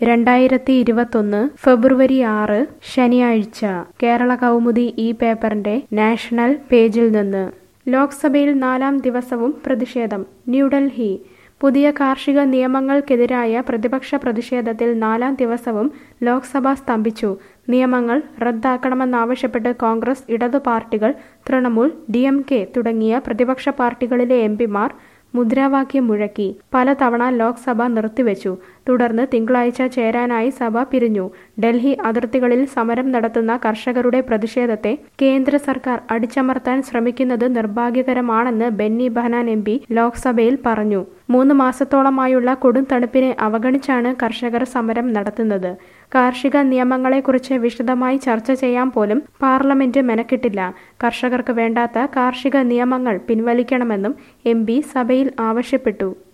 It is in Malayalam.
രണ്ടായിരത്തി ഇരുപത്തൊന്ന് ഫെബ്രുവരി ആറ് ശനിയാഴ്ച കേരള കൗമുദി ഈ പേപ്പറിന്റെ നാഷണൽ പേജിൽ നിന്ന് ലോക്സഭയിൽ നാലാം ദിവസവും പ്രതിഷേധം ന്യൂഡൽഹി പുതിയ കാർഷിക നിയമങ്ങൾക്കെതിരായ പ്രതിപക്ഷ പ്രതിഷേധത്തിൽ നാലാം ദിവസവും ലോക്സഭ സ്തംഭിച്ചു നിയമങ്ങൾ റദ്ദാക്കണമെന്നാവശ്യപ്പെട്ട് കോൺഗ്രസ് ഇടതു പാർട്ടികൾ തൃണമൂൽ ഡി എം കെ തുടങ്ങിയ പ്രതിപക്ഷ പാർട്ടികളിലെ എംപിമാർ മുദ്രാവാക്യം മുഴക്കി പലതവണ ലോക്സഭ നിർത്തിവെച്ചു തുടർന്ന് തിങ്കളാഴ്ച ചേരാനായി സഭ പിരിഞ്ഞു ഡൽഹി അതിർത്തികളിൽ സമരം നടത്തുന്ന കർഷകരുടെ പ്രതിഷേധത്തെ കേന്ദ്ര സർക്കാർ അടിച്ചമർത്താൻ ശ്രമിക്കുന്നത് നിർഭാഗ്യകരമാണെന്ന് ബെന്നി ബഹനാൻ എം പി ലോക്സഭയിൽ പറഞ്ഞു മൂന്ന് മാസത്തോളമായുള്ള കൊടും തണുപ്പിനെ അവഗണിച്ചാണ് കർഷകർ സമരം നടത്തുന്നത് കാർഷിക നിയമങ്ങളെക്കുറിച്ച് വിശദമായി ചർച്ച ചെയ്യാൻ പോലും പാർലമെന്റ് മെനക്കെട്ടില്ല കർഷകർക്ക് വേണ്ടാത്ത കാർഷിക നിയമങ്ങൾ പിൻവലിക്കണമെന്നും എം സഭയിൽ ആവശ്യപ്പെട്ടു